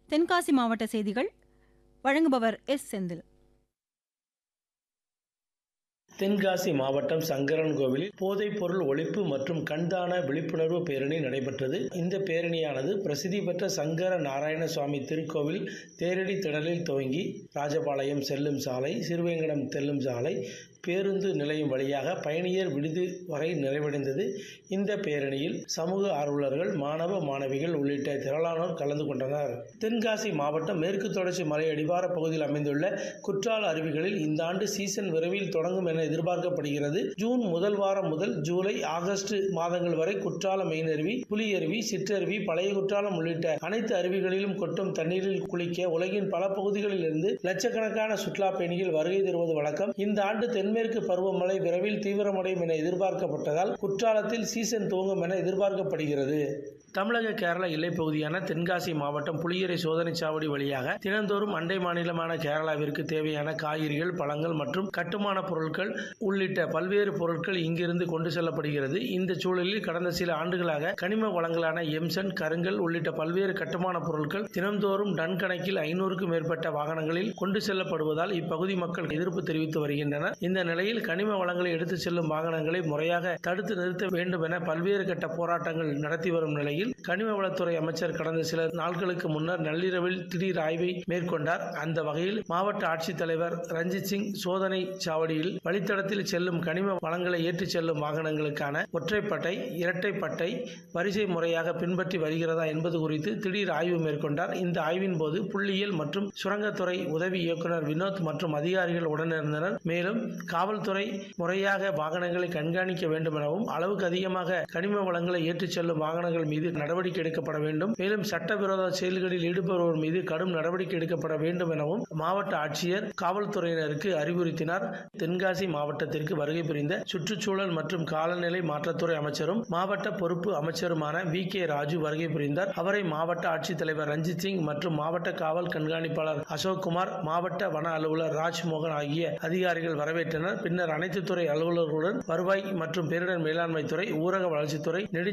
தென்காசி மாவட்ட செய்திகள் வழங்குபவர் எஸ் செந்தில் தென்காசி மாவட்டம் சங்கரன் கோவிலில் போதைப் பொருள் ஒழிப்பு மற்றும் கண்தான விழிப்புணர்வு பேரணி நடைபெற்றது இந்த பேரணியானது பிரசித்தி பெற்ற சங்கர நாராயண சுவாமி திருக்கோவில் தேரடி திடலில் துவங்கி ராஜபாளையம் செல்லும் சாலை சிறுவேங்கடம் செல்லும் சாலை பேருந்து நிலையம் வழியாக பயணியர் விடுதி வரை நிறைவடைந்தது இந்த பேரணியில் சமூக ஆர்வலர்கள் மாணவ மாணவிகள் உள்ளிட்ட திரளானோர் கலந்து கொண்டனர் தென்காசி மாவட்டம் மேற்கு தொடர்ச்சி மலை அடிவார பகுதியில் அமைந்துள்ள குற்றால அருவிகளில் இந்த ஆண்டு சீசன் விரைவில் தொடங்கும் என எதிர்பார்க்கப்படுகிறது ஜூன் முதல் வாரம் முதல் ஜூலை ஆகஸ்ட் மாதங்கள் வரை குற்றால மெயினருவி புலியருவி சிற்றருவி பழைய குற்றாலம் உள்ளிட்ட அனைத்து அருவிகளிலும் கொட்டும் தண்ணீரில் குளிக்க உலகின் பல பகுதிகளில் இருந்து லட்சக்கணக்கான சுற்றுலா பயணிகள் வருகை தருவது வழக்கம் இந்த ஆண்டு தென்மேற்கு பருவமழை விரைவில் தீவிரமடையும் என எதிர்பார்க்கப்பட்டதால் குற்றாலத்தில் சீசன் துவங்கும் என எதிர்பார்க்கப்படுகிறது தமிழக கேரள எல்லைப் பகுதியான தென்காசி மாவட்டம் புளியரை சோதனைச் சாவடி வழியாக தினந்தோறும் அண்டை மாநிலமான கேரளாவிற்கு தேவையான காய்கறிகள் பழங்கள் மற்றும் கட்டுமான பொருட்கள் உள்ளிட்ட பல்வேறு பொருட்கள் இங்கிருந்து கொண்டு செல்லப்படுகிறது இந்த சூழலில் கடந்த சில ஆண்டுகளாக கனிம வளங்களான எம்சன் கருங்கல் உள்ளிட்ட பல்வேறு கட்டுமான பொருட்கள் தினந்தோறும் டன் கணக்கில் ஐநூறுக்கும் மேற்பட்ட வாகனங்களில் கொண்டு செல்லப்படுவதால் இப்பகுதி மக்கள் எதிர்ப்பு தெரிவித்து வருகின்றனர் இந்த நிலையில் கனிம வளங்களை எடுத்துச் செல்லும் வாகனங்களை முறையாக தடுத்து நிறுத்த வேண்டும் என பல்வேறு கட்ட போராட்டங்கள் நடத்தி வரும் நிலையில் கனிம வளத்துறை அமைச்சர் கடந்த சில நாட்களுக்கு முன்னர் நள்ளிரவில் திடீர் ஆய்வை மேற்கொண்டார் அந்த வகையில் மாவட்ட ஆட்சித்தலைவர் ரஞ்சித் சிங் சோதனை சாவடியில் வழித்தடத்தில் செல்லும் கனிம வளங்களை ஏற்றிச் செல்லும் வாகனங்களுக்கான ஒற்றைப்பட்டை இரட்டைப்பட்டை வரிசை முறையாக பின்பற்றி வருகிறதா என்பது குறித்து திடீர் ஆய்வு மேற்கொண்டார் இந்த ஆய்வின் போது புள்ளியியல் மற்றும் சுரங்கத்துறை உதவி இயக்குனர் வினோத் மற்றும் அதிகாரிகள் உடனிருந்தனர் மேலும் காவல்துறை முறையாக வாகனங்களை கண்காணிக்க வேண்டும் எனவும் அளவுக்கு அதிகமாக கனிம வளங்களை ஏற்றிச் செல்லும் வாகனங்கள் மீது நடவடிக்கை எடுக்கப்பட வேண்டும் மேலும் சட்டவிரோத செயல்களில் ஈடுபடுவோர் மீது கடும் நடவடிக்கை எடுக்கப்பட வேண்டும் எனவும் மாவட்ட ஆட்சியர் காவல்துறையினருக்கு அறிவுறுத்தினார் தென்காசி மாவட்டத்திற்கு வருகை புரிந்த சுற்றுச்சூழல் மற்றும் காலநிலை மாற்றத்துறை அமைச்சரும் மாவட்ட பொறுப்பு அமைச்சருமான வி கே ராஜு வருகை புரிந்தார் அவரை மாவட்ட ஆட்சித்தலைவர் ரஞ்சித் சிங் மற்றும் மாவட்ட காவல் கண்காணிப்பாளர் அசோக்குமார் மாவட்ட வன அலுவலர் ராஜ்மோகன் ஆகிய அதிகாரிகள் வரவேற்றனர் பின்னர் அனைத்து துறை அலுவலர்களுடன் வருவாய் மற்றும் பேரிடர் மேலாண்மை துறை ஊரக வளர்ச்சித்துறை நெடு